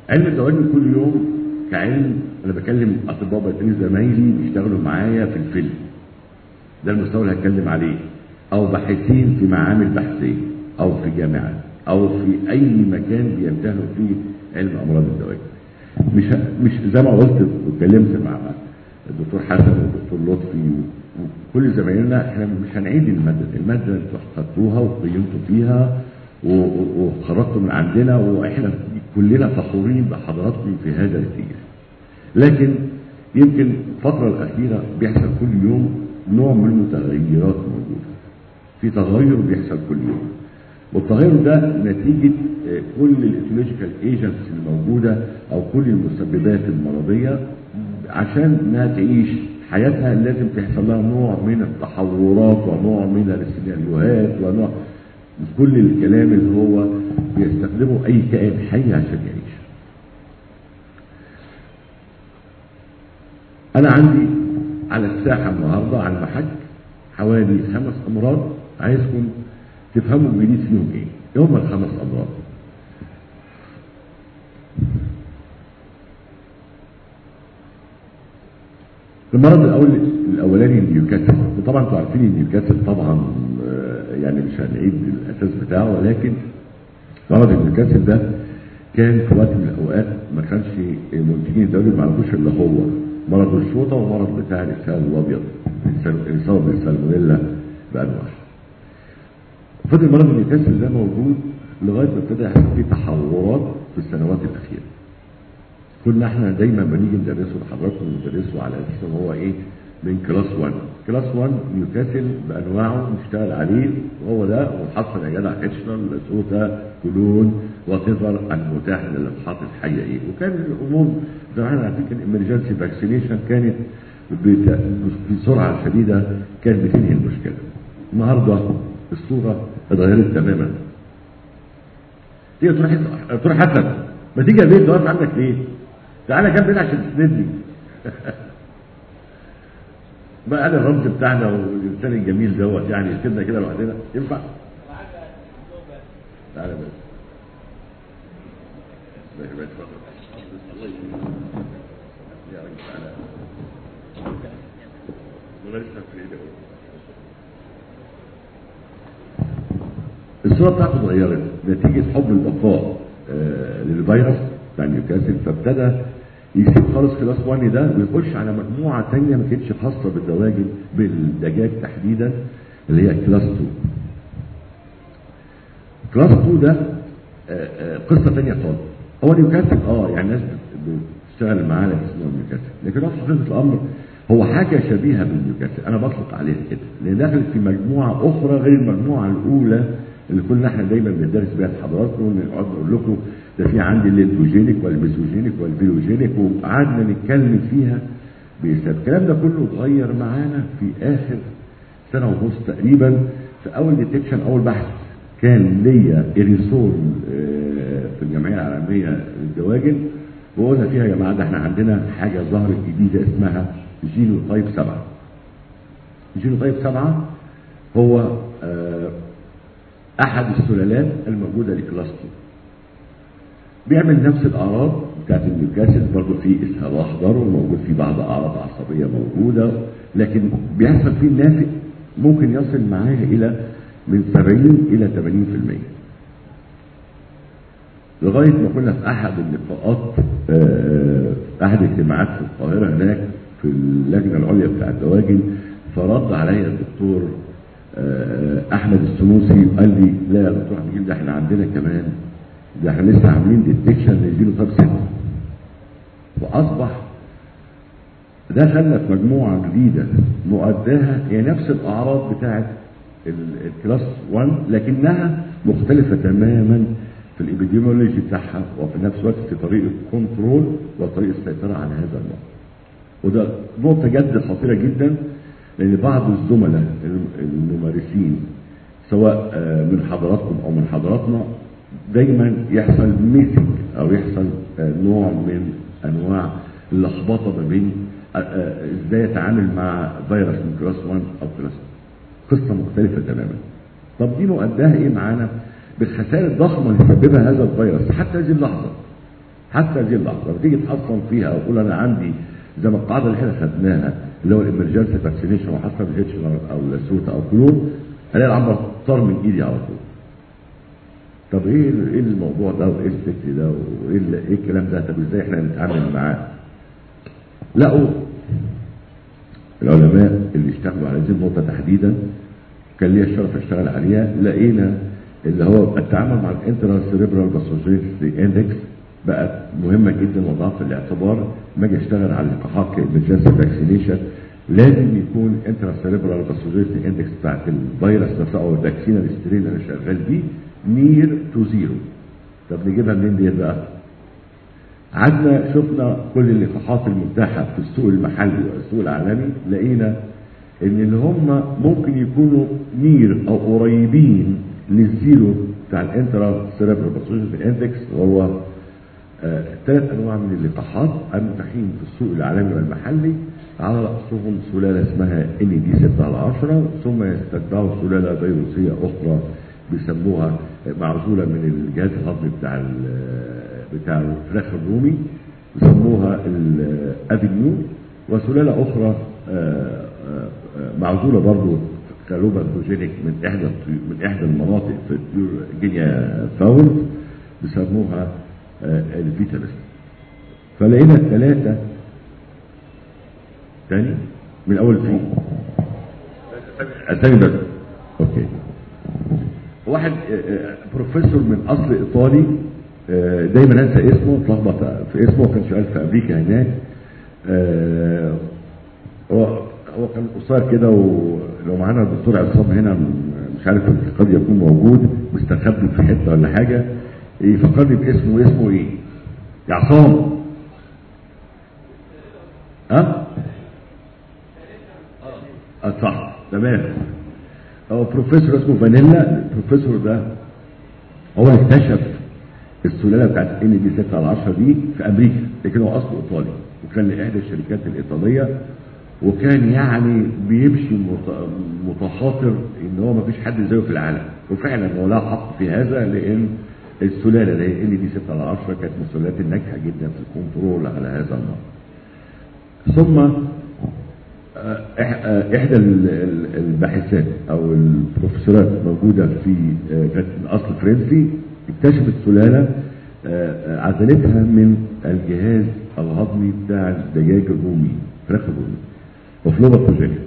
علم الدواجن كل يوم كعلم انا بكلم اطباء بيطريين زمايلي بيشتغلوا معايا في الفيلم ده المستوى اللي هتكلم عليه او باحثين في معامل بحثيه او في جامعات او في اي مكان بيمتهنوا فيه علم امراض الدواجن مش مش زي ما قلت واتكلمت مع الدكتور حسن والدكتور لطفي وكل زمايلنا احنا مش هنعيد الماده الماده انتوا خدتوها وقيمتوا فيها وخرجتوا من عندنا واحنا كلنا فخورين بحضراتكم في هذا الاتجاه لكن يمكن الفترة الأخيرة بيحصل كل يوم نوع من المتغيرات موجودة في تغير بيحصل كل يوم والتغير ده نتيجة كل الايثولوجيكال ايجنتس الموجودة او كل المسببات المرضية عشان انها تعيش حياتها لازم تحصل لها نوع من التحورات ونوع من السيناريوهات ونوع كل الكلام اللي هو بيستخدمه اي كائن حي عشان يعيش انا عندي على الساحة النهاردة على المحك حوالي خمس امراض عايزكم تفهموا الجديد فيهم ايه ايه هم الخمس امراض المرض الاول الاولاني النيوكاسل وطبعا انتوا عارفين النيوكاسل طبعا يعني مش هنعيد الاساس بتاعه ولكن مرض النيوكاسل ده كان في وقت من الاوقات ما كانش منتجين الدوري ما عرفوش الا هو مرض الشوطه ومرض بتاع الاسهال الابيض الاصابه بالسالمونيلا بانواعها فضل مرض النيوكاسل ده موجود لغايه ما ابتدى يحصل فيه تحورات في السنوات الاخيره كنا احنا دايما بنيجي ندرسه لحضراتكم ندرسه على اساس ان هو ايه من كلاس 1 كلاس 1 نيوكاسل بانواعه نشتغل عليه وهو ده وحصل يا جدع اتشنر لسوتا كولون وتظهر المتاح للابحاث الحيه ايه وكان الامور زي ما احنا عارفين الامرجنسي فاكسينيشن كانت بسرعه شديده كانت بتنهي المشكله النهارده الصوره اتغيرت تماما تيجي تروح تروح حسن ما تيجي البيت تقف عندك ليه؟ تعالى جنب هنا عشان تسندني بقى انا الرمز بتاعنا والانسان الجميل دوت يعني يسيبنا كده لوحدنا ينفع؟ تعالى بس ماشي بس اتفضل الله يسلمك يا راجل تعالى ولا لسه في ايدك الصوره بتاعته اتغيرت نتيجه حب البقاء آه للفيروس بتاع نيوكاسل فابتدى يسيب خالص كلاس 1 ده ويخش على مجموعه ثانيه ما كانتش خاصه بالدواجن بالدجاج تحديدا اللي هي كلاس 2 كلاس 2 ده آه آه قصه ثانيه خالص هو نيوكاسل اه يعني الناس بتشتغل معاه لكن اسمه نيوكاسل لكن هو في حقيقه الامر هو حاجه شبيهه بالنيوكاسل انا بطلق عليها كده لان دخلت في مجموعه اخرى غير المجموعه الاولى اللي كنا احنا دايما بندرس بيها لحضراتكم نقعد نقول لكم ده في عندي الليتوجينيك والميسوجينيك والبيوجينيك وقعدنا نتكلم فيها بيسبب الكلام ده كله اتغير معانا في اخر سنه ونص تقريبا في اول ديتكشن اول بحث كان ليا اريسول في الجمعيه العالميه للدواجن وقلنا فيها يا جماعه ده احنا عندنا حاجه ظهرت جديده اسمها جينو تايب 7 جينو تايب 7 هو احد السلالات الموجوده لكلاس 2 بيعمل نفس الاعراض بتاعت النيوكاسل برضه في اسهال اخضر وموجود فيه بعض اعراض عصبيه موجوده لكن بيحصل فيه النافق ممكن يصل معاه الى من 70 الى 80% لغايه ما كنا في احد اللقاءات احد الاجتماعات في القاهره هناك في اللجنه العليا بتاع الدواجن فرد عليا الدكتور احمد السنوسي وقال لي لا يا دكتور عبد ده احنا عندنا كمان ده احنا لسه عاملين ديتكشن للجينو تايب 6 واصبح ده خلى في مجموعه جديده مؤداها هي نفس الاعراض بتاعه الكلاس 1 لكنها مختلفه تماما في الابيديمولوجي بتاعها وفي نفس الوقت في طريقه كنترول وطريقه السيطره على هذا المرض وده نقطه جد خطيره جدا لان بعض الزملاء الممارسين سواء من حضراتكم او من حضراتنا دايما يحصل ميسنج او يحصل نوع من انواع اللخبطه ما بين ازاي اتعامل مع فيروس من كلاس 1 او كلاس 2 قصه مختلفه تماما طب دي مؤداها ايه معانا بالخسائر الضخمه اللي سببها هذا الفيروس حتى هذه اللحظه حتى هذه اللحظه لما تيجي تحصن فيها وتقول انا عندي زي ما القاعده اللي احنا خدناها اللي هو الامرجنسي فاكسينيشن وحصل الهيتشنر او لاسوتا او كلون الاقي العنبر طار من ايدي على طول طب ايه ايه الموضوع ده وايه الفكر ده وايه ال- ايه الكلام ده طب ازاي احنا نتعامل معاه لقوا العلماء اللي اشتغلوا على هذه النقطه تحديدا كان ليا الشرف اشتغل عليها لقينا اللي هو التعامل مع الانترا سيريبرال باسوجينيتي اندكس بقت مهمه جدا وضعها في الاعتبار لما اجي اشتغل على اللقاحات كامرجنسي فاكسينيشن لازم يكون انترا سيريبرال باسوجينيتي اندكس بتاعت الفيروس نفسه او الفاكسين الاسترين اللي انا شغال بيه نير تو زيرو طب نجيبها منين ديت بقى؟ قعدنا شفنا كل اللقاحات المتاحه في السوق المحلي والسوق العالمي لقينا ان اللي هم ممكن يكونوا نير او قريبين للزيرو بتاع الانترا سيريبرال باسوجينيتي اندكس وهو آه، ثلاث انواع من اللقاحات المتاحين في السوق العالمي والمحلي على راسهم سلاله اسمها ان دي 6 على 10 ثم يستتبعوا سلاله فيروسيه اخرى بيسموها معزوله من الجهاز الهضمي بتاع ال- بتاع الفراخ الرومي يسموها الافينيو وسلاله اخرى آه، آه، آه، معزوله برضه كالوباثوجينيك من احدى الطيور من احدى المناطق في الطيور جينيا فاول بيسموها آه، الفيتامين فلقينا الثلاثه تاني من اول فين الثاني بس اوكي واحد آه، آه، بروفيسور من اصل ايطالي آه، دايما انسى اسمه اتلخبط في اسمه كان شغال في امريكا هناك آه، هو هو كان قصير كده ولو معانا الدكتور عصام هنا م- مش عارف قد يكون موجود مستخبي في حته ولا حاجه يفكرني باسمه اسمه ايه؟ يا عصام ها؟ اه صح تمام هو بروفيسور اسمه فانيلا البروفيسور ده هو اكتشف السلاله بتاعت ان دي 6 على 10 دي في امريكا لكن هو اصله ايطالي وكان لاحدى الشركات الايطاليه وكان يعني بيمشي مت- متخاطر ان هو ما فيش حد زيه في العالم وفعلا هو لا حق في هذا لان السلاله اللي هي ان دي 6 على 10 كانت من السلالات الناجحه جدا في الكنترول على هذا المرض ثم آه، إح- آه، احدى ال- ال- الباحثات او البروفيسورات موجوده في آه، كانت من اصل فرنسي اكتشفت سلاله آه، آه، عزلتها من الجهاز الهضمي بتاع الدجاج الرومي فراخ الرومي وفلوبا بروجيكت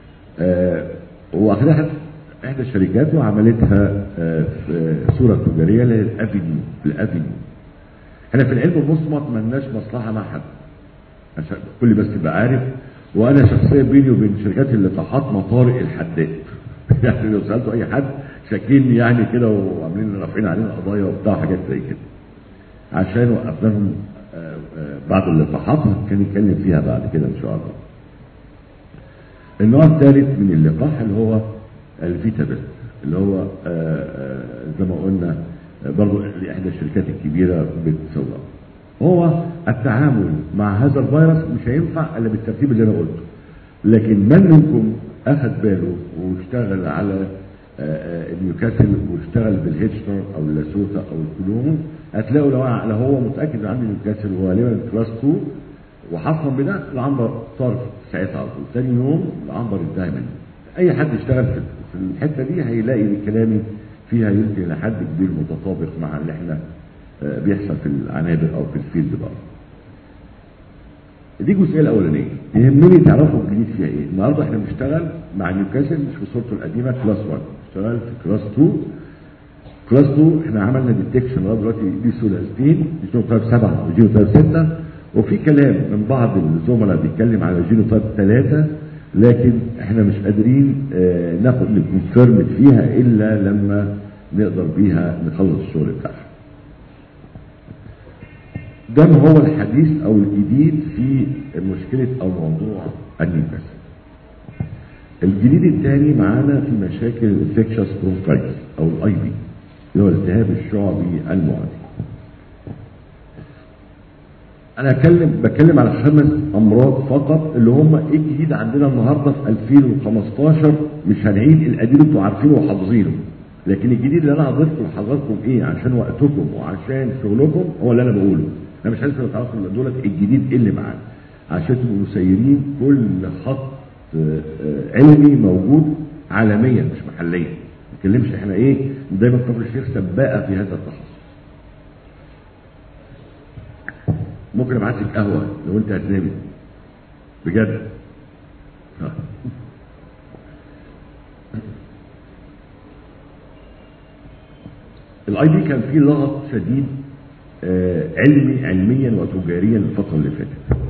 واخدها احدى الشركات وعملتها آه، في صوره تجاريه اللي هي الافينيو الافينيو احنا في العلم المصمت ملناش مصلحه مع حد عشان كل بس تبقى عارف وانا شخصيا بيني وبين شركات اللقاحات مطارق الحداد يعني لو سالتوا اي حد شاكين يعني كده وعاملين رافعين علينا قضايا وبتاع حاجات زي كده عشان وقفنا لهم آه، آه، بعض اللقاحات كان يتكلم فيها بعد كده ان شاء الله النوع الثالث من اللقاح اللي هو الفيتابس اللي هو آه، آه، زي ما قلنا آه، برضو لإحدى الشركات الكبيرة بتسوقه هو التعامل مع هذا الفيروس مش هينفع الا بالترتيب اللي انا قلته لكن من منكم اخذ باله واشتغل على آه، آه، النيوكاسل واشتغل بالهيتشنر او اللاسوتا او الكلوم هتلاقوا لو لو هو متاكد ان عنده نيوكاسل وغالبا كلاس 2 وحصل بده العنبر صار ساعتها على طول ثاني يوم العنبر انتهى منه اي حد اشتغل في في الحته دي هيلاقي إن كلامي فيها يمكن لحد كبير متطابق مع اللي احنا آه، بيحصل في العنابر او في الفيلد بره دي الجزئيه الاولانيه يهمني تعرفوا الجديد فيها ايه النهارده احنا بنشتغل مع نيوكاسل مش في صورته القديمه كلاس 1 اشتغل في كلاس 2 كلاس 2 احنا عملنا ديتكشن لغايه دلوقتي دي سولازتين جينو تايب 7 وجينو تايب 6 وفي كلام من بعض الزملاء بيتكلم على جينو تايب 3 لكن احنا مش قادرين آه، ناخد الكونفيرم فيها الا لما نقدر بيها نخلص الشغل بتاعها ده ما هو الحديث او الجديد في مشكله او موضوع النيوكاسل الجديد الثاني معانا في مشاكل الانفكشس برونكايتس او الاي بي اللي هو الالتهاب الشعبي المعدي انا اتكلم بتكلم على خمس امراض فقط اللي هم ايه الجديد عندنا النهارده في 2015 مش هنعيد القديم انتوا عارفينه وحافظينه لكن الجديد اللي انا هضيفه لحضراتكم ايه عشان وقتكم وعشان شغلكم هو اللي انا بقوله انا مش عايز تعرفوا دولت الجديد اللي معانا عشان تبقوا مسيرين كل خط آه، آه، علمي موجود عالميا مش محليا ما نتكلمش احنا ايه دايما كفر الشيخ سباقه في هذا التخصص ممكن ابعت لك قهوه لو انت هتنامي بجد آه. الاي بي كان فيه لغط شديد آه، علمي علميا وتجاريا الفتره اللي فاتت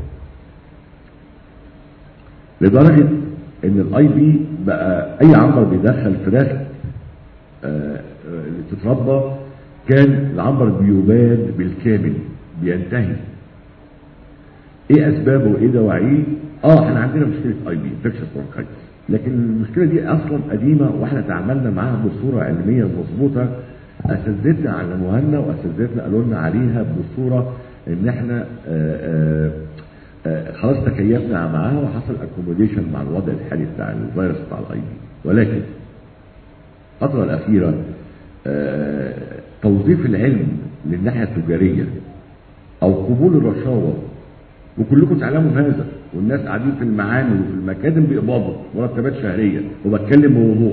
لدرجه ان الاي بي بقى اي عنبر بيدخل فراخ آه، آه، اللي تتربى كان العنبر بيباد بالكامل بينتهي ايه اسبابه وايه دواعيه اه احنا عندنا مشكله اي بي انفكشن برونكايتس لكن المشكله دي اصلا قديمه واحنا تعاملنا معاها بصوره علميه مظبوطه اساتذتنا علموها لنا واساتذتنا قالوا لنا عليها بصوره ان احنا آآ آآ آآ خلاص تكيفنا معاها وحصل اكوموديشن مع الوضع الحالي بتاع الفيروس بتاع الاي بي ولكن الفتره الاخيره آه، توظيف العلم للناحيه التجاريه او قبول الرشاوى وكلكم تعلموا هذا والناس قاعدين في المعامل وفي المكاتب بيقبضوا مرتبات شهريه وبتكلم بوضوح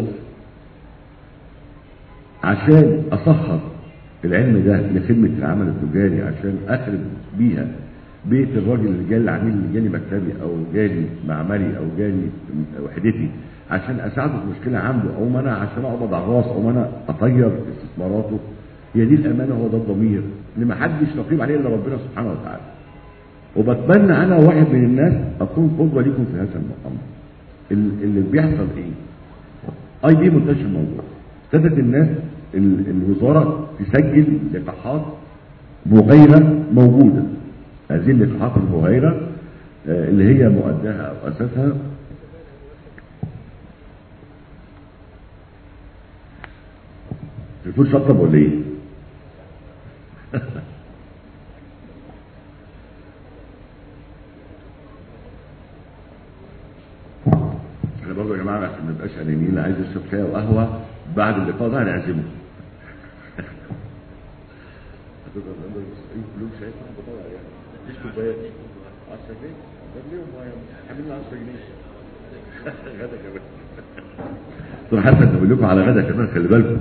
عشان اسخر العلم ده لخدمه العمل التجاري عشان اخرب بيها بيت الراجل اللي جالي العميل اللي جالي مكتبي او جالي معملي او جالي وحدتي عشان اساعده في مشكله عنده او ما انا عشان اقبض على الراس او ما انا اطير استثماراته هي دي الامانه هو ده الضمير اللي ما حدش رقيب عليه الا ربنا سبحانه وتعالى وبتمنى انا واحد من الناس اكون قدوه ليكم في هذا المقام ال- اللي بيحصل ايه اي بي منتشر الموضوع ابتدت الناس ال- الوزاره تسجل لقاحات مغايره موجوده هذه اللقاحات المغايره آه، اللي هي مؤداها او اساسها بتقول شطب ولا ايه؟ احنا برضه يا جماعه عشان ما نبقاش انانيين اللي عايز يشرب شاي وقهوه بعد اللقاء ده هنعزمه. هتبقى الأمر المصريين كلهم شاي بطلع يعني مفيش كوبايات 10 جنيه طب ليه هم عاملين 10 جنيه غدا كمان دكتور حسن بقول لكم على غدا كمان خلي بالكم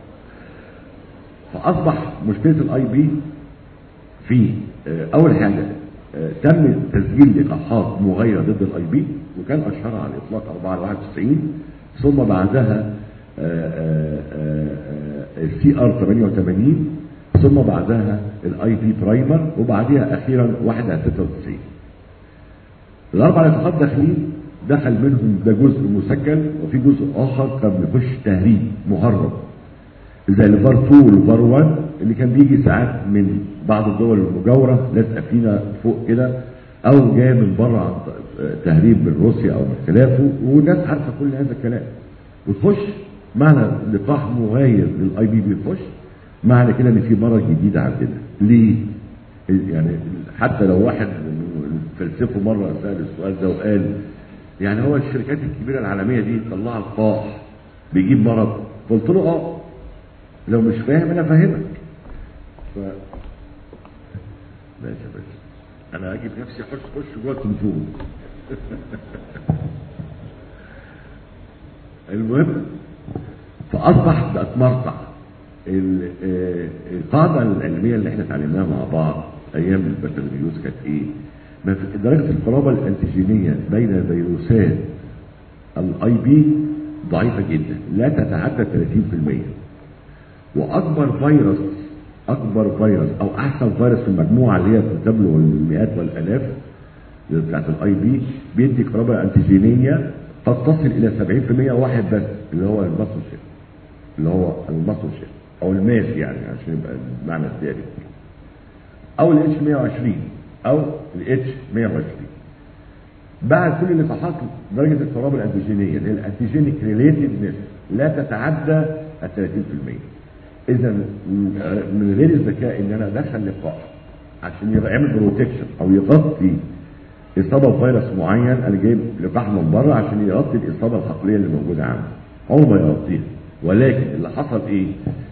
فاصبح مشكله الاي بي في آه، اول حاجه آه، تم تسجيل لقاحات مغايره ضد الاي بي وكان اشهرها على الاطلاق 4 91 ثم بعدها السي ار 88 ثم بعدها الاي بي برايمر وبعدها اخيرا واحده 96 الاربع لقاحات داخلين دخل منهم ده جزء مسجل وفي جزء اخر كان بيخش تهريب مهرب زي الفار 2 والفار 1 اللي كان بيجي ساعات من بعض الدول المجاوره لازقه فينا فوق كده او جايه من بره عن ط- تهريب من روسيا او من خلافه والناس عارفه كل هذا الكلام وتخش معنى لقاح مغاير للاي بي بيخش معنى كده ان في مرض جديد عندنا ليه؟ يعني حتى لو واحد من فلسفه مره سال السؤال ده وقال يعني هو الشركات الكبيره العالميه دي طلعت لقاح بيجيب مرض قلت له اه لو مش فاهم انا فاهمك ف ماشي يا باشا انا اجيب نفسي اخش اخش جوه التليفون المهم فاصبح بقت مرتع ال- آه، القاعده العلميه اللي احنا اتعلمناها مع بعض ايام البكالوريوس كانت ايه؟ ما في درجه القرابه الانتيجينيه بين فيروسات الاي بي ضعيفه جدا لا تتعدى 30% واكبر فيروس اكبر فيروس او احسن فيروس في المجموعه اللي هي تبلغ المئات والالاف بتاعت الاي بي بيدي قرابه انتيجينيه قد تصل الى 70% واحد بس اللي هو المصل شيب اللي هو المصل شيب او الماس يعني عشان يبقى المعنى الزيادة او الاتش 120 او الاتش 120 بعد كل اللقاحات درجه القرابه الانتيجينيه اللي هي الانتيجينيك ريليتدنس لا تتعدى ال 30% اذا من غير الذكاء ان انا ادخل لقاح عشان يبقى يعمل بروتكشن او يغطي اصابه بفيروس معين انا جايب لقاح من بره عشان يغطي الاصابه الحقليه اللي موجوده عندي هو ما يغطيها ولكن اللي حصل ايه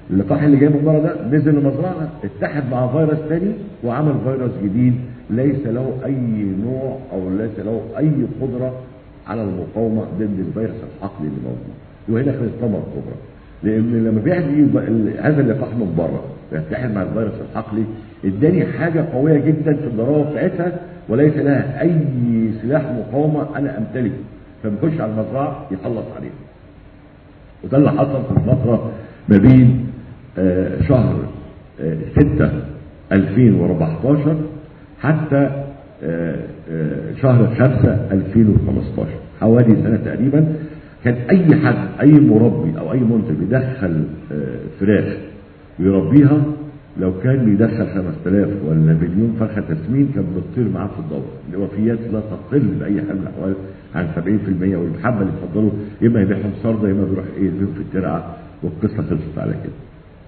اللقاح اللي جاي من بره ده نزل المزرعه اتحد مع فيروس تاني وعمل فيروس جديد ليس له اي نوع او ليس له اي قدره على المقاومه ضد الفيروس الحقلي اللي موجود وهنا كانت ثمره كبرى لان لما بيجي هذا اللقاح من بره يتحد مع الفيروس الحقلي اداني حاجه قويه جدا في الضراوه بتاعتها وليس لها اي سلاح مقاومه انا امتلكه فبيخش على المزرعه يخلص عليها وده اللي حصل في الفتره ما بين آه شهر آه 6 2014 حتى آه شهر 5 2015 حوالي سنه تقريبا كان اي حد اي مربي او اي منتج يدخل فراخ ويربيها لو كان بيدخل 5000 ولا مليون فرخه تسمين كانت بتطير معاه في الدوره الوفيات لا تقل باي حال من الاحوال عن 70% والمحبه اللي تفضلوا اما يبيعهم سرده اما بيروح ايه يرميهم في الترعه والقصه خلصت على كده.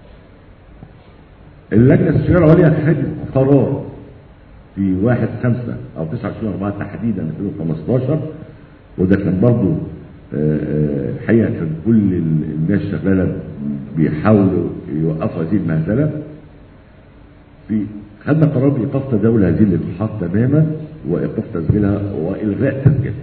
اللجنه الاستشاريه العليا خدت قرار في 1 5 او 29 4 تحديدا 2015 وده كان برضه الحقيقه كان كل الناس شغاله بيحاولوا يوقفوا هذه المهزله في خدنا قرار بايقاف تداول هذه اللقاحات تماما وايقاف تسجيلها والغاء تسجيلها.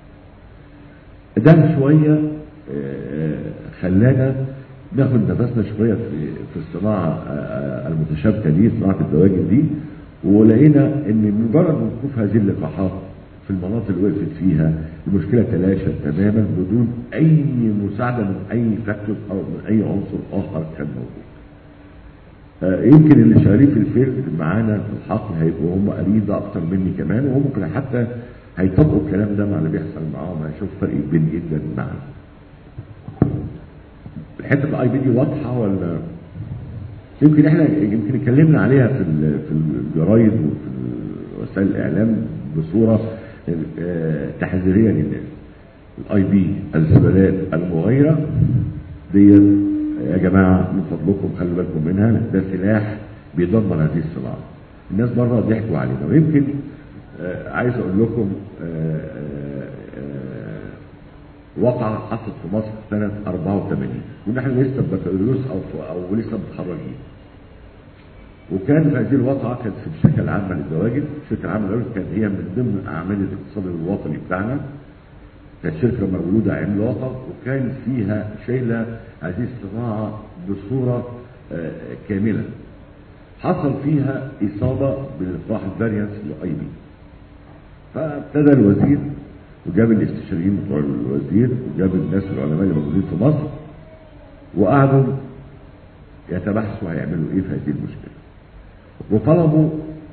ده شويه خلانا ناخد نفسنا شويه في في الصناعه المتشابكه دي صناعه الدواجن دي ولقينا ان مجرد وقوف هذه اللقاحات في المناطق اللي وقفت فيها المشكله تلاشت تماما بدون اي مساعده من اي فاكتور او من اي عنصر اخر كان موجود. آه يمكن اللي شغالين في الفيلد معانا في الحقل هيبقوا هم قريب ده اكتر مني كمان وهم ممكن حتى هيطبقوا الكلام ده مع اللي بيحصل معاهم هيشوف فرق كبير جدا معانا. الحته الاي بي دي واضحه ولا يمكن احنا يمكن اتكلمنا عليها في في الجرايد وفي وسائل الاعلام بصوره تحذيريه للناس الاي بي الزبالات المغيره ديت يا جماعه من فضلكم خلوا بالكم منها ده سلاح بيدمر هذه الصناعه الناس بره ضحكوا علينا ويمكن عايز اقول لكم وقعة حصلت في مصر سنة 84 كنا احنا لسه بكالوريوس او او لسه متخرجين وكان هذه الواقعة كانت في الشركة العامة للدواجن، الشركة العامة للدواجن كانت هي من ضمن أعمال الاقتصاد الوطني بتاعنا. كانت شركة مولودة عملاقة وكان فيها شايلة هذه الصناعة بصورة آه كاملة. حصل فيها إصابة بلقاح الفاريانس لأي بي. فابتدى الوزير وجاب الاستشاريين بتوع الوزير وجاب الناس العلماء اللي موجودين في مصر وقعدوا يتبحثوا هيعملوا ايه في هذه المشكله. وطلبوا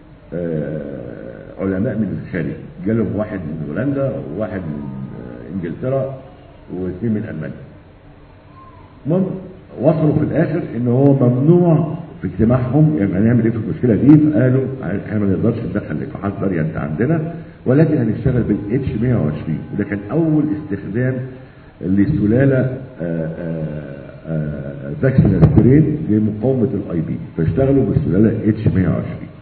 آه علماء من الخارج جالهم واحد من هولندا وواحد من آه انجلترا واثنين من المانيا المهم وصلوا في الاخر ان هو ممنوع في اجتماعهم يعني هنعمل ايه في المشكله دي فقالوا احنا ما نقدرش ندخل لقاحات فاريانت عندنا ولكن هنشتغل بالاتش 120 وده كان اول استخدام لسلاله فاكسين اسبرين لمقاومه الاي بي فاشتغلوا بالسلاله اتش 120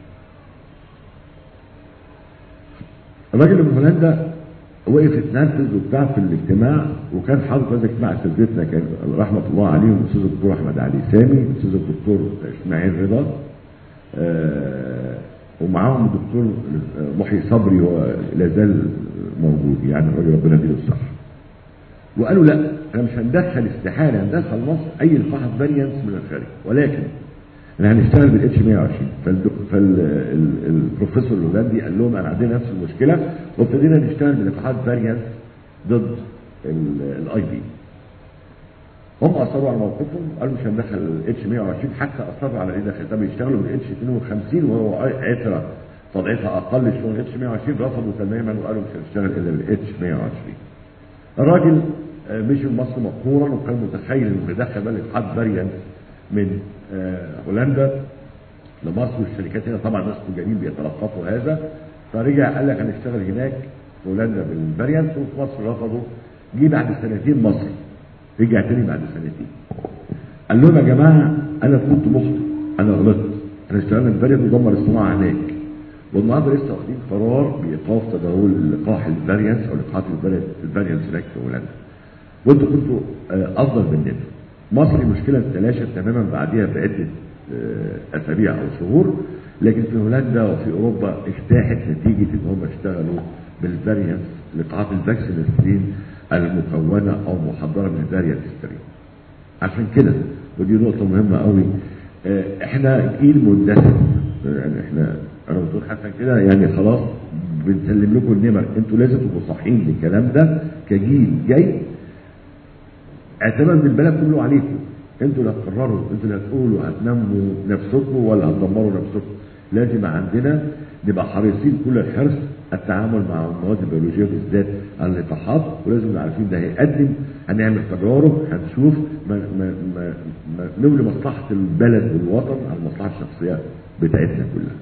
الراجل اللي من هولندا وقف اتنرفز وبتاع في الاجتماع وكان حاضر هذا الاجتماع اساتذتنا كان رحمه الله عليهم الاستاذ الدكتور احمد علي سامي الاستاذ الدكتور اسماعيل رضا آه ومعاهم الدكتور محي صبري هو لا زال موجود يعني الراجل ربنا يديله الصحه وقالوا لا احنا مش هندخل استحاله هندخل مصر اي لقاح فاريانس من الخارج ولكن احنا هنشتغل بالاتش 120 فالبروفيسور الهولندي قال لهم انا عندنا نفس المشكله وابتدينا نشتغل بلقاحات فاريانس ضد الاي بي هم اصروا على موقفهم قالوا مش هندخل الاتش 120 حتى اصروا على ايه داخل طب يشتغلوا بالاتش 52 وهو عتره طلعتها اقل شويه من الاتش 120 رفضوا تماما وقالوا مش هنشتغل الا بالاتش 120 الراجل مشي لمصر مقهورا وكان متخيل انه يدخل بقى لقاحات فاريانت من هولندا لمصر والشركات هنا طبعا ناس تجاريين بيتلقفوا هذا فرجع قال لك هنشتغل هناك في هولندا بالفاريانت وفي مصر رفضوا جه بعد سنتين مصر رجع تاني بعد سنتين قال لهم يا جماعه انا كنت مخطئ انا غلطت احنا اشتغلنا الفاريانت ودمر الصناعه هناك والنهارده لسه واخدين قرار بايقاف تداول لقاح الفاريانس او لقاحات الفاريانس هناك في هولندا وانتوا كنتوا افضل مننا مصر المشكله تلاشت تماما بعدها بعده آه، اسابيع او شهور لكن في هولندا وفي اوروبا اجتاحت نتيجه ان هم اشتغلوا بالفاريانس لقاحات الفاكسين سترين المكونه او محضره من الفاريانت سترين عشان كده ودي نقطه مهمه قوي آه، احنا جيل مندثر يعني احنا انا دكتور حسن كده يعني خلاص بنسلم لكم النمر انتوا لازم تبقوا صاحيين للكلام ده كجيل جاي اعتبر ان البلد كله عليكم انتوا اللي هتقرروا انتوا اللي هتقولوا هتنموا نفسكم ولا هتدمروا نفسكم لازم عندنا نبقى حريصين كل الحرص التعامل مع المواد البيولوجيه بالذات اللقاحات ولازم نبقى عارفين ده هيقدم هنعمل تجارب هنشوف ما ما ما ما نولي مصلحه البلد والوطن على المصلحه الشخصيه بتاعتنا كلها.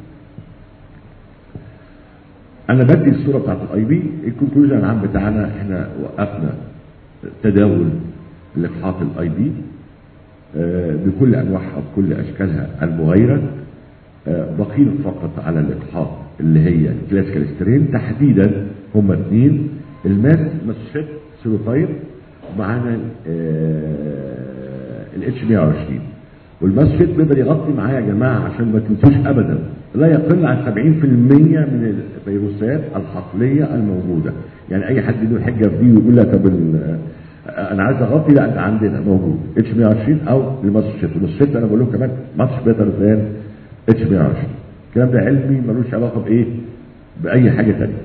انا بدي الصوره بتاعت الاي بي الكونكلوجن العام بتاعنا احنا وقفنا تداول لقاحات الاي بي بكل انواعها وبكل اشكالها المغايره آه، بقينا فقط على اللقاحات اللي هي الكلاسيكال سترين تحديدا هم اثنين الماس ماسوشيت سيروتايب معانا الاتش 120 والماسوشيت بيقدر يغطي معايا يا جماعه عشان ما تنسوش ابدا لا يقل عن 70% من الفيروسات الحقليه الموجوده يعني اي حد له حجه في دي ويقول لك طب ال- انا عايز اغطي لا ده عندنا موجود اتش 120 او الماسوشيت والماسوشيت انا بقول لكم كمان ماتش بيتر ذان اتش 120 الكلام ده علمي ملوش علاقه بايه باي حاجه ثانيه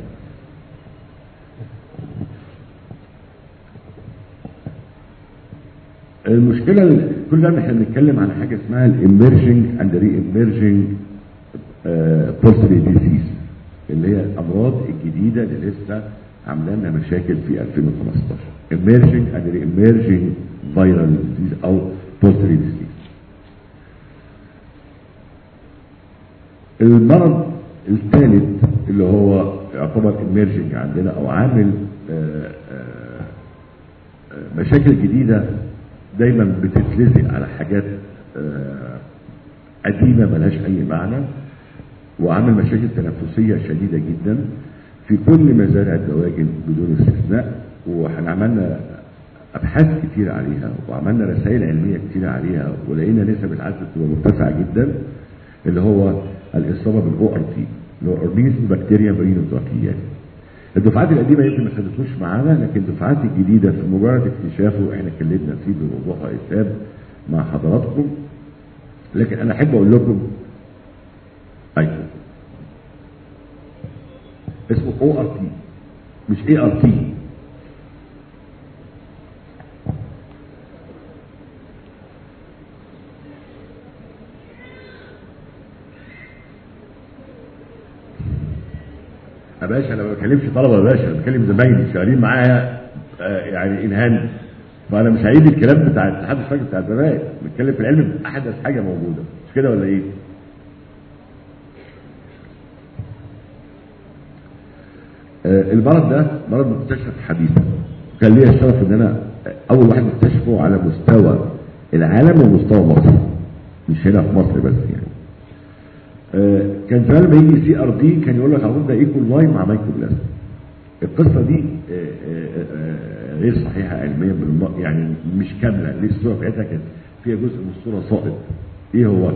المشكله ال- كل ده احنا بنتكلم عن حاجه اسمها الاميرجنج اند ري اميرجنج بورتري ديزيز اللي هي الامراض الجديده اللي لسه عامله لنا مشاكل في 2015 emerging and re-emerging viral disease او بورتري ديزيز المرض الثالث اللي هو يعتبر emerging عندنا او عامل آه، آه، آه، مشاكل جديده دايما بتتلزق على حاجات آه، قديمه ملهاش اي معنى وعامل مشاكل تنفسيه شديده جدا في كل مزارع الدواجن بدون استثناء واحنا عملنا ابحاث كتير عليها وعملنا رسائل علميه كتير عليها ولقينا نسب العدد بتبقى مرتفعه جدا اللي هو الاصابه بالاو ار تي اللي هو اورجانيزم بكتيريا برينوتراكيات الدفعات القديمه يمكن ما خدتوش معانا لكن الدفعات الجديده في مجرد اكتشافه احنا اتكلمنا فيه بوضوح وإسهاب مع حضراتكم لكن انا احب اقول لكم ايوه اسمه او ار تي مش اي ار تي يا باشا انا ما بكلمش طلبه يا باشا انا بكلم زمايلي شغالين معايا آه، يعني انهان فانا مش هعيد الكلام بتاع الاتحاد الفكري بتاع زمان بنتكلم في العلم باحدث حاجه موجوده مش كده ولا ايه؟ آه، المرض ده مرض مكتشف حديثا كان ليا الشرف ان انا اول واحد مكتشفه على مستوى العالم ومستوى مصر مش هنا في مصر بس يعني آه، كان زمان لما يجي سي ار دي كان يقول لك على طول ده ايكول واي مع مايكرو بلازما القصه دي آه، آه، آه، غير صحيحه علميا بالم... يعني مش كامله ليه الصوره بتاعتها كانت فيها جزء من الصوره ساقط ايه هو؟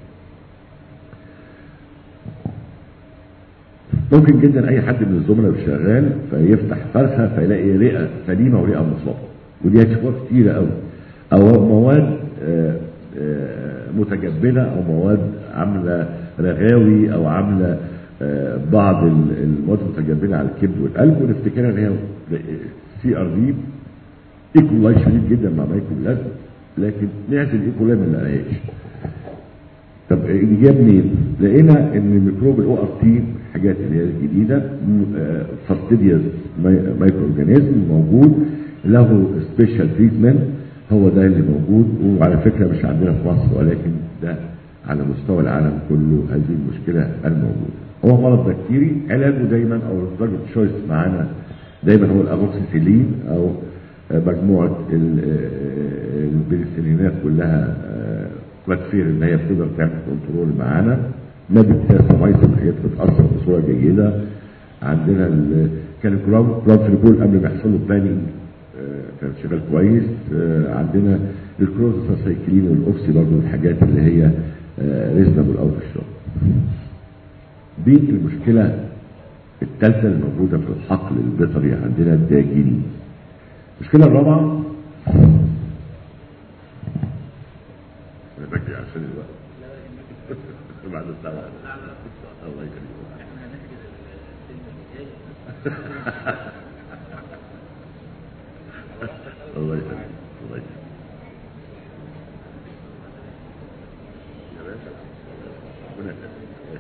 ممكن جدا اي حد من الزملاء اللي شغال فيفتح فرخه فيلاقي رئه سليمه ورئه مصابه ودي هتشوفوها كتيره قوي او مواد آه، آه، متجبنه او مواد عامله رغاوي او عامله آه، بعض ال- المواد المتجبنه على الكبد والقلب ونفتكرها ان هي سي ار دي ايكولاي شديد جدا مع مايكرو بلازما لكن نعزل ايكولاي ما نلاقيهاش طب اللي جاب منين؟ لقينا ان ميكروب الاو ار تي الحاجات اللي هي الجديده فاستيديوس مايكرو اورجانيزم موجود له سبيشال تريتمنت هو ده اللي موجود وعلى فكره مش عندنا في مصر ولكن ده على مستوى العالم كله هذه المشكله الموجوده. هو مرض بكتيري علاجه دايما او الدرج تشويس معانا دايما هو الاموكسيسيلين او مجموعه ال- البنسلينات كلها كلاتفير ان هي بتقدر تعمل كنترول معانا نابتاسامايسين حاجات بتاثر بصوره جيده عندنا ال- كان الكلام كلام قبل ما يحصل له بلاننج كان شغال كويس آه، عندنا الكروزوسايكلين والاوكسي برضه من الحاجات اللي هي ريزنبل اوت الشغل دي المشكله الثالثه اللي موجوده في الحقل البيطري عندنا الداجيني المشكله الرابعه انا بجري عشان الوقت بعد الساعه الله يكرمك الله يخليك الله يخليك يا باشا ربنا يخليك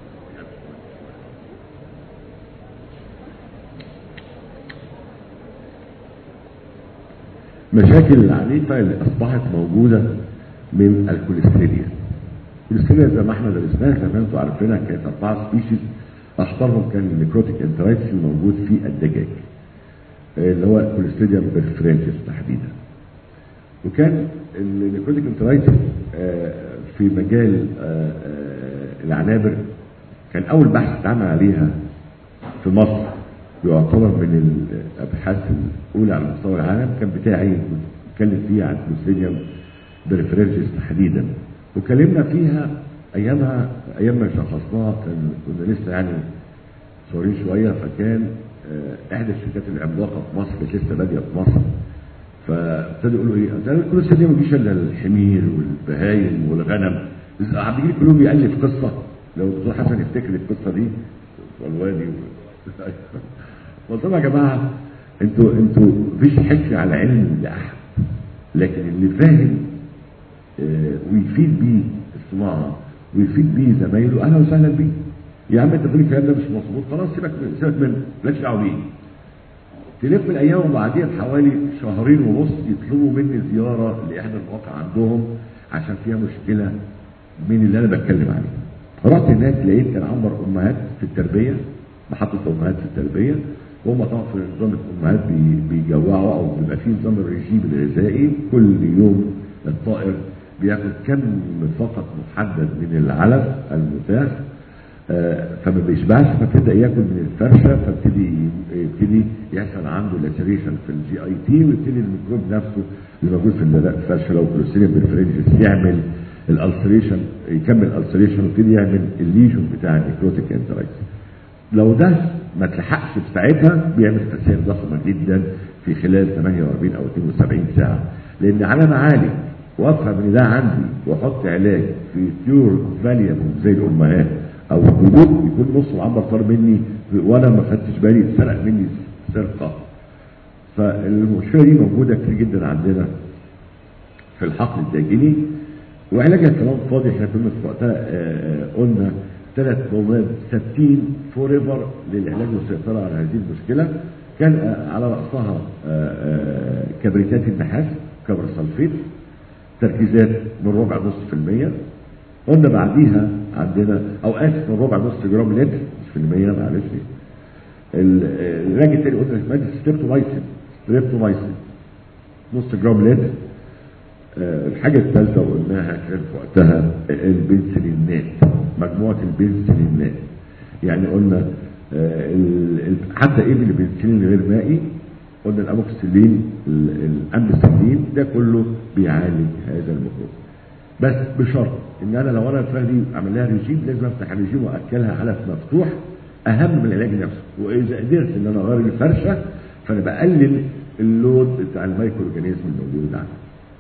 مشاكل العنيفة اللي أصبحت موجودة من الكوليستيريا الكوليستيريا زي ما احنا درسناها زي ما انتم عارفينها كانت أربعة سبيشيز أشهرهم كان النيكروتيك انترايتس الموجود في الدجاج اللي هو الكوليستيريا بيرفرنجس تحديدا وكان النيكروتيك انترايتس في مجال آه، آه، العنابر كان أول بحث اتعمل عليها في مصر يعتبر من الابحاث الاولى على مستوى العالم كان بتاعي بتكلم فيه عن كلوستريديوم بريفرنجز تحديدا وكلمنا فيها ايامها ايام ما شخصناها كان كنا لسه يعني صغيرين شويه فكان آه، احدى الشركات العملاقه في مصر كانت لسه باديه في مصر فابتدوا يقولوا ايه؟ قال الكلوستريديوم ما يجيش الا الحمير والبهايم والغنم عبد الجليل كلهم بيألف قصه لو الدكتور حسن يفتكر القصه دي والوادي قلت لهم يا جماعه انتوا انتوا مفيش حكر على علم لاحد لكن اللي فاهم آه، ويفيد بيه الصناعه ويفيد بيه زمايله اهلا وسهلا بيه يا عم انت بتقول الكلام ده مش مظبوط خلاص سيبك من- سيبك منه مالكش دعوه بيه تلف الايام وبعديها بحوالي شهرين ونص يطلبوا مني زياره لاحدى المواقع عندهم عشان فيها مشكله من اللي انا بتكلم عليه رحت هناك لقيت كان عنبر امهات في التربيه محطه امهات في التربيه وهم طبعا في نظام الامهات بي- بيجوعوا او بيبقى في نظام الرجيم الغذائي كل يوم الطائر بياخد كم فقط محدد من العلف المتاح آه، فما بيشبعش فابتدى ياكل من الفرشه فابتدي يبتدي يحصل عنده لاتريشن في الجي اي تي ويبتدي الميكروب نفسه اللي موجود في الفرشه لو كلوستريم بالفرنجس يعمل الالسريشن يكمل الالسريشن ويبتدي يعمل الليجون بتاع النيكروتيك انترايتس لو ده ما اتلحقش في ساعتها بيعمل خسائر ضخمه جدا في خلال 48 او 72 ساعه لان على ما اعالج وافهم ان ده عندي واحط علاج في تيور فاليوم زي الامهات او الجدود يكون نص العنبر طار مني وانا ما خدتش بالي اتسرق مني سرقه فالمشكله دي موجوده كتير جدا عندنا في الحقل الداخلي وعلاجها كلام فاضي احنا كنا في وقتها آه، آه، قلنا ثلاث مواد ثابتين فور ايفر للعلاج والسيطره على هذه المشكله كان آه، على راسها آه، آه، كبريتات النحاس كبر السلفيت تركيزات من ربع نص في المية قلنا بعديها عندنا او اسف من ربع نص جرام لتر مش في المية معلش ال- آه، العلاج التاني قلنا ماده ستريبتومايسين ستريبتومايسين نص جرام لتر آه، الحاجة الثالثة وقلناها كان في وقتها البنسلينات مجموعة البنسلينات يعني قلنا آه، ال- ال- حتى ايه البنسلين غير مائي قلنا الاموكسيلين ال- الامبسلين ده كله بيعالج هذا الميكروب بس بشرط ان انا لو انا الفراخ دي اعمل لها ريجيم لازم افتح الريجيم واكلها علف مفتوح اهم من العلاج نفسه واذا قدرت ان انا اغير الفرشه فانا بقلل اللود بتاع المايكرو اورجانيزم الموجود عندي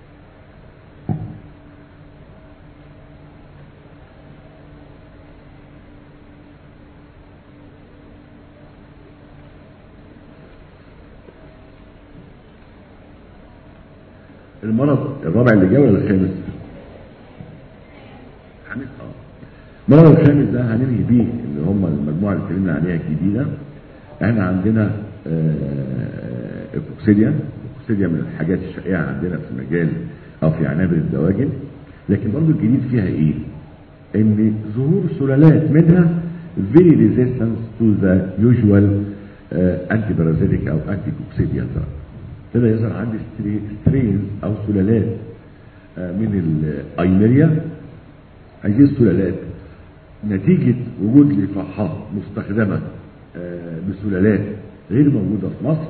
المرض الرابع اللي جاي ولا الخامس؟ الخامس اه المرض الخامس ده هننهي بيه اللي هم المجموعه اللي اتكلمنا عليها الجديده احنا عندنا آه، الكوكسيديا الكوكسيديا من الحاجات الشائعه عندنا في المجال او في عنابر الدواجن لكن برضه الجديد فيها ايه؟ ان ظهور سلالات منها very resistant to the usual uh, antiparasitic او anti ابتدى يظهر عندي سترينز او سلالات آه، من الايميريا هذه السلالات نتيجة وجود لقاحات مستخدمة آه، بسلالات غير موجودة في مصر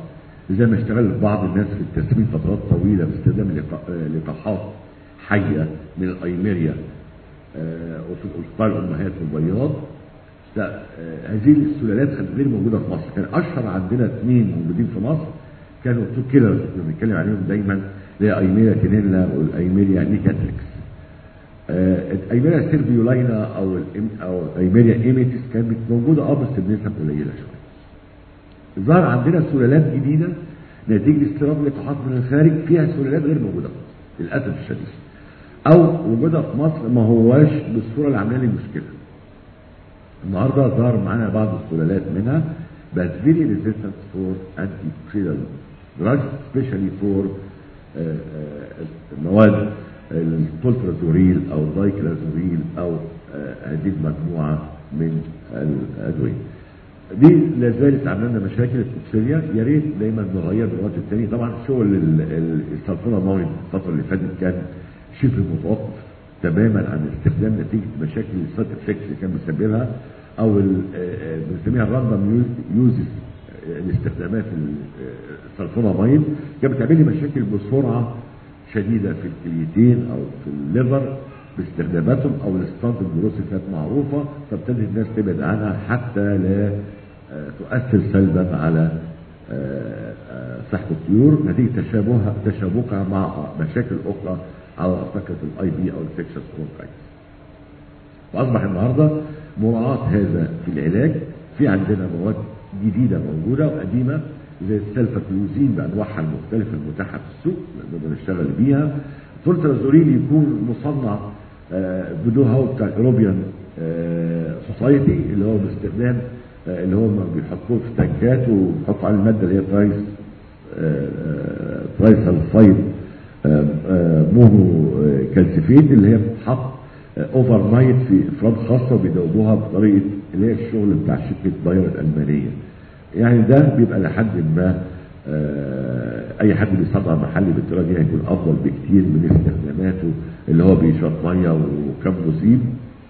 زي ما اشتغل بعض الناس في التسمين فترات طويله باستخدام لقا- آه، لقاحات حيه من الايميريا آه، وفي الأطفال الأمهات والبياض لا، آه، هذه السلالات كانت غير موجودة في مصر كان أشهر عندنا اثنين موجودين في مصر كانوا تو كيلرز اللي بنتكلم عليهم دايما اللي هي أيميريا كينيلا والأيميريا نيكاتريكس آه، الأيميريا سيرفيولاينا أو الإم- أو أيميريا إيميتس كانت موجودة أه بس بنسب قليلة شوية ظهر عندنا سلالات جديدة نتيجة استيراد لقاحات من الخارج فيها سلالات غير موجودة في مصر للأسف الشديد أو وجودها في مصر ما هواش بالصورة اللي عاملة لي مشكلة النهارده ظهر معانا بعض السلالات منها بس very resistant for antiviral drugs especially for آه، آه، مواد التولترازوريل او الدايكلازوريل او آه، هذه المجموعه من الادويه. دي لا زالت عامله لنا مشاكل التوكسيريا يا ريت دايما نغير من وقت التاني طبعا شغل ال- ال- السلفونامايد الفتره اللي فاتت كان شبه متوقف تماما عن الاستخدام نتيجه مشاكل السايد افكتس اللي كان بيسببها او ال- آه، آه، بنسميها الراندوم يوزز الاستخدامات ال- آه، السلفونامايد كانت بتعمل لي مشاكل بسرعه شديده في الكليتين او في الليفر باستخداماتهم او الستانت الجروس اللي كانت معروفه فابتدت الناس تبعد عنها حتى لا آه، تؤثر سلبا على آه، آه، صحه الطيور نتيجه تشابهها تشابكها مع مشاكل اخرى على فكره الاي بي او الفيكشس برونكايتس. واصبح النهارده مراعاه هذا في العلاج في عندنا مواد جديده موجوده وقديمه زي السلفاكلوزين بانواعها المختلفه المتاحه في السوق نقدر نشتغل بيها تولترازوريل يكون مصنع آه، بدو هاو بتاع الاوروبيان سوسايتي اللي هو باستخدام آه، اللي هو ما بيحطوه في تنكات وبيحطوا على الماده اللي هي ترايس ترايس سلفايد مونو آه، كالسيفيت اللي هي بتتحط اوفر نايت في افراد خاصه وبيدوبوها بطريقه اللي هي الشغل بتاع شركه باير الالمانيه. يعني ده بيبقى لحد ما آه، اي حد بيصنع محلي بالطريقه دي هيكون افضل بكتير من استخداماته اللي هو بيشرب ميه وكم مصيب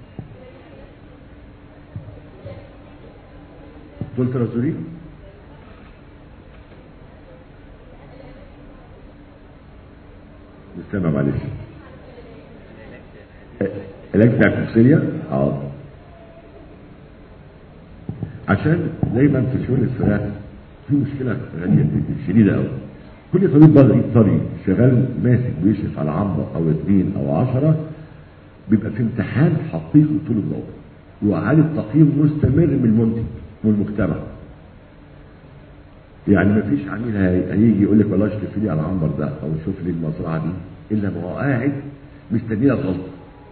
تولترازولين استنى معلش علاج بتاع الكوكسيليا اه عشان دايما في شغل الفراخ في مشكله غاليه شديده قوي كل طبيب بيطري طري شغال ماسك بيشرف على عنبر او اثنين او عشرة بيبقى في امتحان حقيقي طول الدوره واعاده تقييم مستمر من المنتج والمجتمع يعني ما فيش عميل هي- هيجي يقول لك والله اشرف لي على العنبر ده او شوف لي المزرعه دي الا ما هو قاعد مستني لك غلطه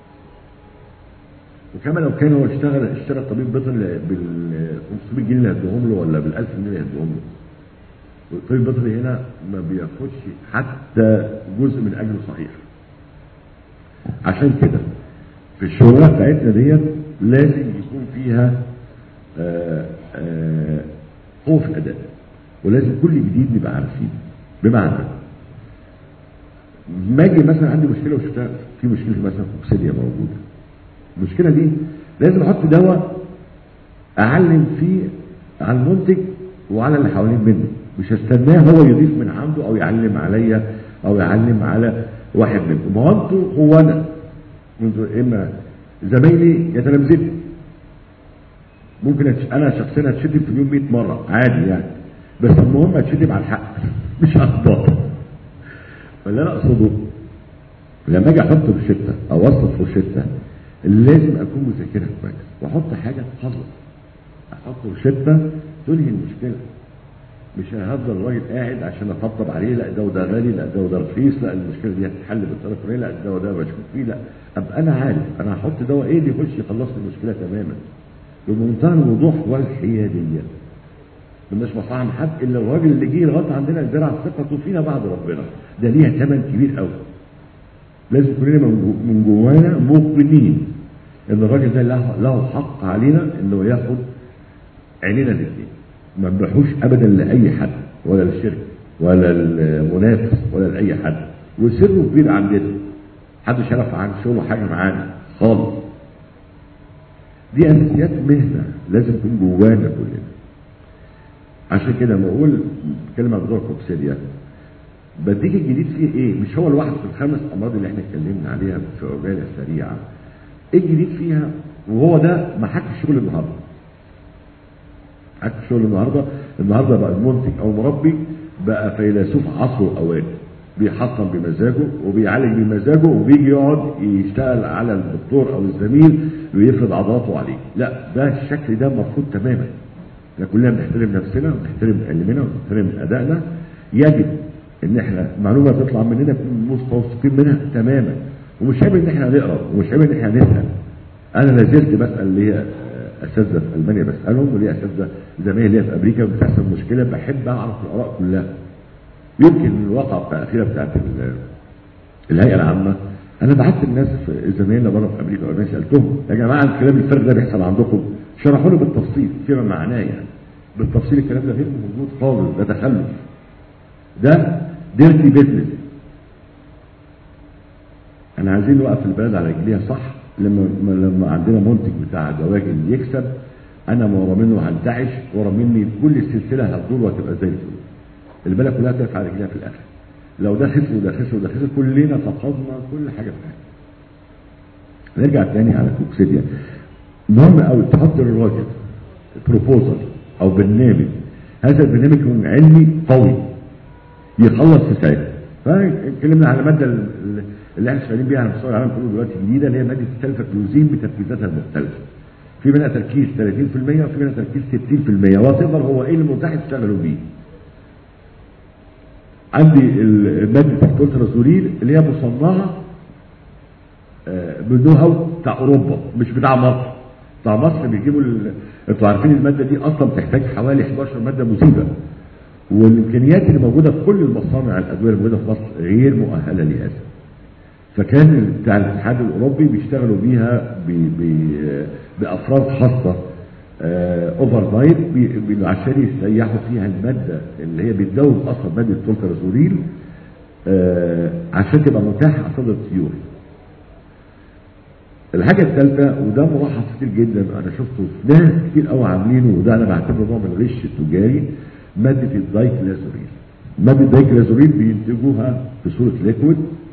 وكما لو كان هو اشتغل اشترى طبيب بيطري بال 500 جنيه اللي هيديهم له ولا بال 1000 جنيه اللي هيديهم له والطبيب البيطري هنا ما بياخدش حتى جزء من اجره صحيح عشان كده في الشغلانه بتاعتنا ديت لازم يكون فيها آه، آه، قوه في الاداء ولازم كل جديد نبقى عارفين بمعنى ما اجي مثلا عندي مشكله وشفتها في مشكله مثلا كوكسيديا موجوده المشكله دي لازم احط دواء اعلم فيه على المنتج وعلى اللي حوالين منه مش هستناه هو يضيف من عنده او يعلم عليا او يعلم على واحد منكم ما هو انتوا هو انا انتوا اما زمايلي يتلمذني ممكن أتش... انا شخصيا اتشتم في اليوم 100 مره عادي يعني بس المهم اتشتم على الحق مش على الباطل فاللي انا اقصده لما اجي احط روشته او اوصف روشته لازم اكون مذاكرها كويس واحط حاجه تخلص احط روشته تنهي المشكله مش هفضل الراجل قاعد عشان اطبطب عليه لا ده وده غالي لا ده وده رخيص لا المشكله دي هتتحل بالطريقه الفلانيه لا ده وده مشكوك فيه لا ابقى انا عارف انا هحط دواء ايه اللي يخش يخلص لي المشكله تماما بمنتهى الوضوح والحياديه مالناش مصلحه من حد الا الراجل اللي جه لغايه عندنا زرع ثقته فينا بعد ربنا ده ليها ثمن كبير قوي لازم كلنا من جو- من جوانا موقنين ان الراجل ده له له حق علينا انه ياخد عينينا الاثنين ما نبيعوش ابدا لاي حد ولا للشركه ولا المنافس ولا لاي حد وسره كبير عندنا محدش يعرف عن شغله حاجه معانا خالص دي اساسيات مهنه لازم تكون جوانا كلنا عشان كده لما اقول بتكلم عن موضوع الكوكسيديا بديك الجديد فيه ايه؟ مش هو الواحد في الخمس امراض اللي احنا اتكلمنا عليها في عجاله سريعه. ايه الجديد فيها؟ وهو ده محك الشغل النهارده. محك الشغل النهارده، النهارده بقى المنتج او المربي بقى فيلسوف عصره واوانه. بيحطم بمزاجه وبيعالج بمزاجه وبيجي يقعد يشتغل على الدكتور او الزميل ويفرض عضلاته عليه. لا ده الشكل ده مرفوض تماما. احنا كلنا بنحترم نفسنا وبنحترم علمنا وبنحترم ادائنا يجب ان احنا معلومه تطلع مننا نكون مستوثقين منها تماما ومش عيب ان احنا نقرا ومش عيب ان احنا نسال انا لا زلت بسال اللي هي اساتذه في المانيا بسالهم وليه اساتذه زمايلي ليا في امريكا بتحصل مشكله بحب اعرف الاراء كلها يمكن الواقعه بتاع الاخيره بتاعت الهيئه العامه انا بعت الناس زمايلنا بره في امريكا وانا سالتهم يا جماعه الكلام الفرق ده بيحصل عندكم شرحوا له بالتفصيل فيما معناه يعني بالتفصيل الكلام ده غير موجود خالص ده تخلف ده ديرتي بيزنس احنا عايزين نوقف البلد على رجليها صح لما لما عندنا منتج بتاع دواجن يكسب انا ورا منه هنتعش ورا مني كل السلسله هتدور وهتبقى زي الفل البلد كلها تقف على رجليها في الاخر لو ده خسر وده خسر وده خسر كلنا فقدنا كل حاجه في حاجه نرجع تاني على كوكسيديا مهم قوي تحط للراجل بروبوزل او برنامج هذا البرنامج يكون علمي قوي يخلص في ساعتها فاتكلمنا على الماده اللي احنا شغالين بيها على مستوى العالم كله دلوقتي الجديده اللي هي ماده السلفاكلوزين بتركيزاتها المختلفه. في منها تركيز 30% وفي منها تركيز 60% وتقدر هو ايه المتاح يشتغلوا بيه. عندي ماده الكولترازولين اللي هي مصنعه بالنو هاو بتاع اوروبا مش بتاع مصر. بتاع مصر بيجيبوا انتوا عارفين الماده دي اصلا بتحتاج حوالي 11 ماده مذيبه. والامكانيات اللي موجوده في كل المصانع الادويه الموجوده في مصر غير مؤهله لهذا. فكان بتاع الاتحاد الاوروبي بيشتغلوا بيها بافراد خاصه اوفر نايت عشان يسيحوا فيها الماده اللي هي بتدوب اصلا ماده التولكرازوليل عشان تبقى متاحه قصاد الطيور. الحاجه الثالثه وده ملاحظ كتير جدا انا شفته ناس كتير قوي عاملينه وده انا بعتبره نوع من الغش التجاري ماده الدايكلازوريل. ماده الدايكلازوريل بينتجوها في صوره ليكويد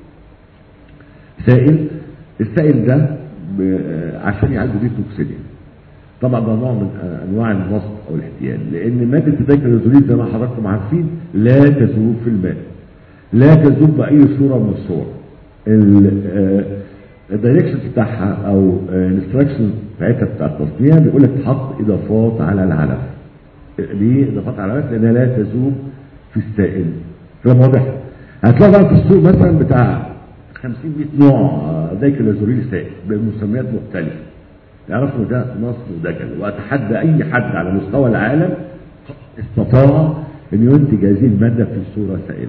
سائل السائل ده عشان يعالجوا بيه توكسيديا طبعا ده نوع من انواع النصب او الاحتيال لان ماده الدايكلازوليد زي ما حضراتكم عارفين لا تذوب في الماء لا تذوب باي صوره من الصور الدايركشن بتاعها او الانستراكشن بتاعتها بتاع التصنيع بيقول لك تحط اضافات على العلف ليه اضافات على العلف لانها لا تذوب في السائل كلام واضح هتلاقي بقى في السوق مثلا بتاع 50 100 نوع دايكلازوريل سائل بمسميات مختلفه يعرفوا ده نصر ودجل واتحدى اي حد على مستوى العالم استطاع ان ينتج هذه الماده في صوره سائله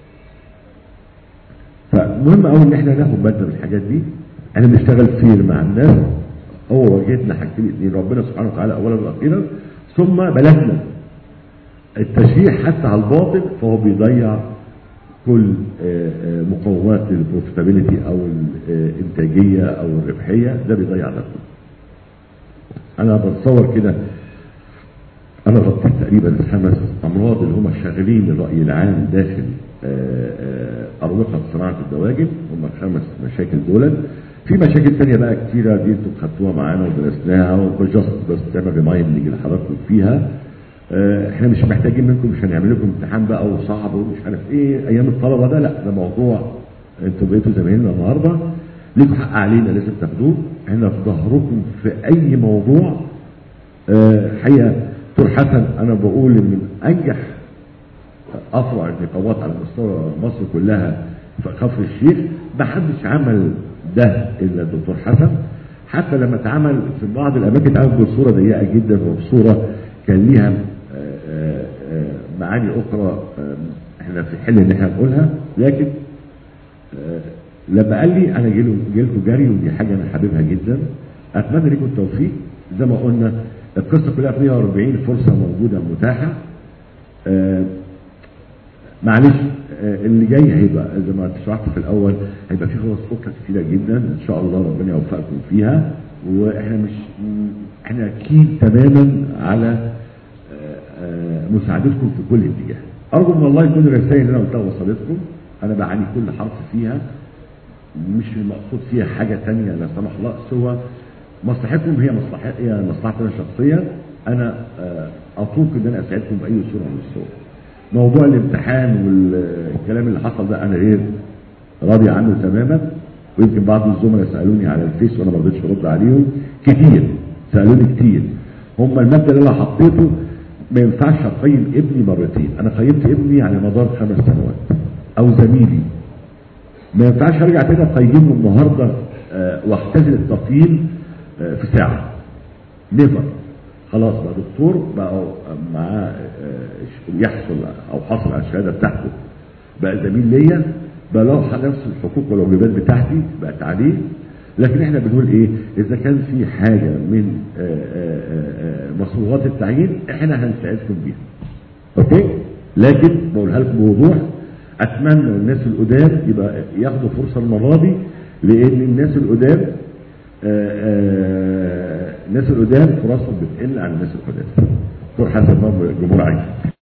فمهم قوي ان احنا ناخد بالنا من الحاجات دي احنا بنشتغل كتير مع الناس هو واجهتنا حاجتين اثنين ربنا سبحانه وتعالى اولا واخيرا ثم بلدنا التشريح حتى على الباطل فهو بيضيع كل مقومات البروفيتابيلتي او الانتاجيه او الربحيه ده بيضيع ده كله. انا بتصور كده انا غطيت تقريبا الخمس امراض اللي هم شاغلين الراي العام داخل اروقه صناعه الدواجن هم الخمس مشاكل دول في مشاكل تانية بقى كتيرة دي انتوا خدتوها معانا ودرسناها وجاست بس تعمل ريمايندنج لحضراتكم فيها احنا مش محتاجين منكم مش هنعمل لكم امتحان بقى وصعب ومش عارف ايه ايام الطلبه ده لا ده موضوع انتوا بقيتوا زمايلنا النهارده ليكم حق علينا لازم تاخدوه احنا في ظهركم في اي موضوع اه حقيقه دكتور حسن انا بقول ان من انجح افرع النقابات على مستوى مصر كلها في كفر الشيخ ما حدش عمل ده الا الدكتور حسن حتى لما اتعمل في بعض الاماكن اتعمل بصوره ضيقه جدا وبصوره كان ليها معاني اخرى احنا في حل ان احنا نقولها لكن لما قال لي انا جاي لكم جري ودي حاجه انا حاببها جدا اتمنى لكم التوفيق زي ما قلنا القصه كلها 140 فرصه موجوده متاحه معلش اللي جاي هيبقى زي ما شرحت في الاول هيبقى في فرص اخرى كتيره جدا ان شاء الله ربنا يوفقكم فيها واحنا مش احنا اكيد تماما على مساعدتكم في كل اتجاه ارجو من الله يكون الرسائل اللي انا قلتها وصلتكم انا بعاني كل حرف فيها مش المقصود فيها حاجه ثانيه لا سمح الله سوى مصلحتكم هي مصلحه هي مصلحتي انا الشخصيه انا آه، اطلب ان انا اساعدكم باي صوره من الصور موضوع الامتحان والكلام اللي حصل ده انا غير راضي عنه تماما ويمكن بعض الزملاء سالوني على الفيس وانا ما رضيتش ارد عليهم كتير سالوني كتير هم المبدا اللي انا حطيته ما ينفعش اقيم ابني مرتين انا قيمت ابني على مدار خمس سنوات او زميلي ما ينفعش ارجع تاني اقيمه النهارده آه، واختزل التقييم آه، في ساعه نيفر خلاص بقى دكتور بقى معاه آه، يحصل او حصل على الشهاده بتاعته بقى زميل ليا بقى له نفس الحقوق والواجبات بتاعتي بقت عليه لكن احنا بنقول ايه اذا كان في حاجه من آه، آه، آه، مصروفات التعيين احنا هنساعدكم بيها اوكي لكن بقولها لكم بوضوح اتمنى الناس القدام يبقى ياخدوا فرصه المره دي لان الناس القدام آه، آه، الناس القدام فرصهم بتقل عن الناس القدام دكتور حسن جمهور عايز